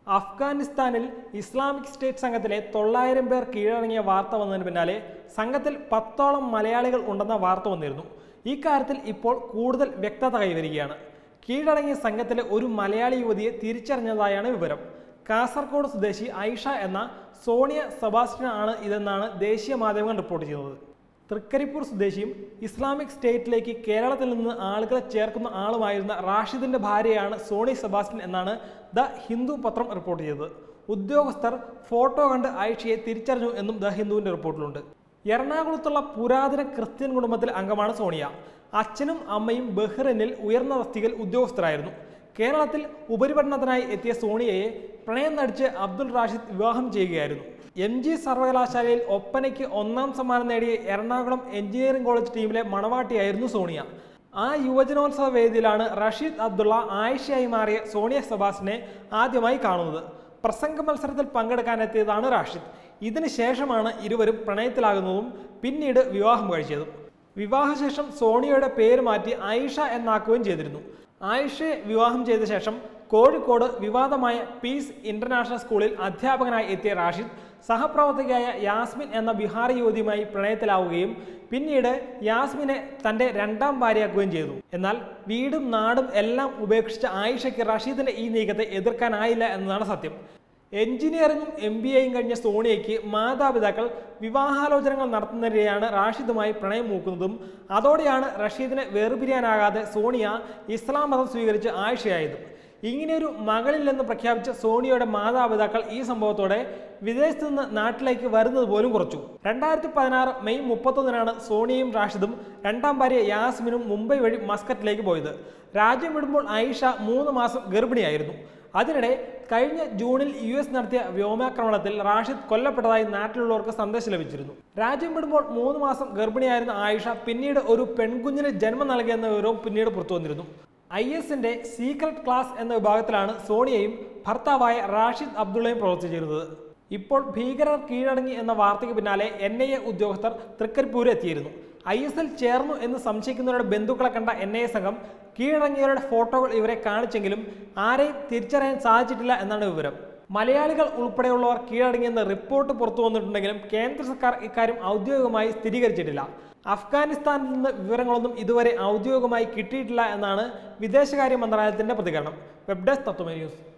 അഫ്ഗാനിസ്ഥാനിൽ Islamic state സംഘത്തിലെ തൊള്ളായിരം പേർ കീഴടങ്ങിയ വാർത്ത വന്നതിന് പിന്നാലെ സംഘത്തിൽ പത്തോളം മലയാളികൾ ഉണ്ടെന്ന വാർത്ത വന്നിരുന്നു ഈ കാര്യത്തിൽ ഇപ്പോൾ കൂടുതൽ വ്യക്തത കൈവരികയാണ് കീഴടങ്ങിയ സംഘത്തിലെ ഒരു മലയാളി യുവതിയെ തിരിച്ചറിഞ്ഞതായാണ് വിവരം കാസർഗോഡ് സ്വദേശി ഐഷ എന്ന സോണിയ സെബാസ്റ്റ്യൻ ആണ് ഇതെന്നാണ് ദേശീയ മാധ്യമങ്ങൾ റിപ്പോർട്ട് ചെയ്യുന്നത് തൃക്കരിപ്പൂർ സ്വദേശിയും ഇസ്ലാമിക് സ്റ്റേറ്റിലേക്ക് കേരളത്തിൽ നിന്ന് ആളുകളെ ചേർക്കുന്ന ആളുമായിരുന്ന റാഷിദിന്റെ ഭാര്യയാണ് സോണി സെബാസ്റ്റ്യൻ എന്നാണ് ദ ഹിന്ദു പത്രം റിപ്പോർട്ട് ചെയ്തത് ഉദ്യോഗസ്ഥർ ഫോട്ടോ കണ്ട് ആയിഷയെ തിരിച്ചറിഞ്ഞു എന്നും ദ ഹിന്ദുവിന്റെ റിപ്പോർട്ടിലുണ്ട് എറണാകുളത്തുള്ള പുരാതന ക്രിസ്ത്യൻ കുടുംബത്തിലെ അംഗമാണ് സോണിയ അച്ഛനും അമ്മയും ബഹ്റിനിൽ ഉയർന്ന തസ്തികയിൽ ഉദ്യോഗസ്ഥരായിരുന്നു കേരളത്തിൽ ഉപരിപഠനത്തിനായി എത്തിയ സോണിയയെ പ്രണയം നടിച്ച് അബ്ദുൾ റാഷിദ് വിവാഹം ചെയ്യുകയായിരുന്നു എം ജി സർവകലാശാലയിൽ ഒപ്പനയ്ക്ക് ഒന്നാം സമ്മാനം നേടിയ എറണാകുളം എഞ്ചിനീയറിംഗ് കോളേജ് ടീമിലെ മണവാട്ടിയായിരുന്നു സോണിയ ആ യുവജനോത്സവ വേദിയിലാണ് റഷീദ് അബ്ദുള്ള ആയിഷയായി മാറിയ സോണിയ സെബാസിനെ ആദ്യമായി കാണുന്നത് പ്രസംഗ മത്സരത്തിൽ പങ്കെടുക്കാനെത്തിയതാണ് റാഷിദ് ഇതിന് ശേഷമാണ് ഇരുവരും പ്രണയത്തിലാകുന്നതും പിന്നീട് വിവാഹം കഴിച്ചതും വിവാഹശേഷം സോണിയയുടെ പേര് മാറ്റി ആയിഷ എന്നാക്കുകയും ചെയ്തിരുന്നു ആയിഷയെ വിവാഹം ചെയ്ത ശേഷം കോഴിക്കോട് വിവാദമായ പീസ് ഇന്റർനാഷണൽ സ്കൂളിൽ അധ്യാപകനായി എത്തിയ റാഷിദ് സഹപ്രവർത്തകയായ യാസ്മിൻ എന്ന ബിഹാറി യുവതിയുമായി പ്രണയത്തിലാവുകയും പിന്നീട് യാസ്മിനെ തന്റെ രണ്ടാം ഭാര്യയാക്കുകയും ചെയ്തു എന്നാൽ വീടും നാടും എല്ലാം ഉപേക്ഷിച്ച ആയിഷയ്ക്ക് റഷീദിന്റെ ഈ നീക്കത്തെ എതിർക്കാനായില്ല എന്നതാണ് സത്യം എഞ്ചിനീയറിംഗും എം ബി എയും കഴിഞ്ഞ സോണിയയ്ക്ക് മാതാപിതാക്കൾ വിവാഹാലോചനകൾ നടത്തുന്നതിനെയാണ് റാഷിദുമായി പ്രണയം മൂക്കുന്നതും അതോടെയാണ് റഷീദിനെ വേർപിരിയാനാകാതെ സോണിയ ഇസ്ലാം മതം സ്വീകരിച്ച് ആയിഷയായതും ഇങ്ങനെയൊരു മകളില്ലെന്ന് പ്രഖ്യാപിച്ച സോണിയയുടെ മാതാപിതാക്കൾ ഈ സംഭവത്തോടെ വിദേശത്ത് നിന്ന് നാട്ടിലേക്ക് വരുന്നത് പോലും കുറച്ചു രണ്ടായിരത്തി പതിനാറ് മെയ് മുപ്പത്തൊന്നിനാണ് സോണിയയും റാഷിദും രണ്ടാം ഭാര്യ യാസ്മിനും മുംബൈ വഴി മസ്കറ്റിലേക്ക് പോയത് രാജ്യം വിടുമ്പോൾ ആയിഷ മൂന്ന് മാസം ഗർഭിണിയായിരുന്നു അതിനിടെ കഴിഞ്ഞ ജൂണിൽ യു എസ് നടത്തിയ വ്യോമാക്രമണത്തിൽ റാഷിദ് കൊല്ലപ്പെട്ടതായി നാട്ടിലുള്ളവർക്ക് സന്ദേശം ലഭിച്ചിരുന്നു രാജ്യം വിടുമ്പോൾ മൂന്ന് മാസം ഗർഭിണിയായിരുന്ന ആയിഷ പിന്നീട് ഒരു പെൺകുഞ്ഞിന് ജന്മം നൽകിയെന്ന വിവരവും പിന്നീട് പുറത്തു വന്നിരുന്നു ഐ എസിന്റെ സീക്രട്ട് ക്ലാസ് എന്ന വിഭാഗത്തിലാണ് സോണിയയും ഭർത്താവായ റാഷിദ് അബ്ദുള്ളയും പ്രവർത്തിച്ചിരുന്നത് ഇപ്പോൾ ഭീകരർ കീഴടങ്ങി എന്ന വാർത്തയ്ക്ക് പിന്നാലെ എൻ ഐ എ ഉദ്യോഗസ്ഥർ തൃക്കരിപ്പൂര് എത്തിയിരുന്നു ഐ എസ് എൽ ചേർന്നു എന്ന് സംശയിക്കുന്നവരുടെ ബന്ധുക്കളെ കണ്ട എൻ ഐ എ സംഘം കീഴടങ്ങിയവരുടെ ഫോട്ടോകൾ ഇവരെ കാണിച്ചെങ്കിലും ആരെയും തിരിച്ചറിയാൻ സാധിച്ചിട്ടില്ല എന്നാണ് വിവരം മലയാളികൾ ഉൾപ്പെടെയുള്ളവർ കീഴടങ്ങിയെന്ന് റിപ്പോർട്ട് പുറത്തു വന്നിട്ടുണ്ടെങ്കിലും കേന്ദ്ര സർക്കാർ ഇക്കാര്യം ഔദ്യോഗികമായി സ്ഥിരീകരിച്ചിട്ടില്ല അഫ്ഗാനിസ്ഥാനിൽ നിന്ന് വിവരങ്ങളൊന്നും ഇതുവരെ ഔദ്യോഗികമായി കിട്ടിയിട്ടില്ല എന്നാണ് വിദേശകാര്യ മന്ത്രാലയത്തിന്റെ പ്രതികരണം വെബ് ഡെസ്ക് തത്വമേ ന്യൂസ്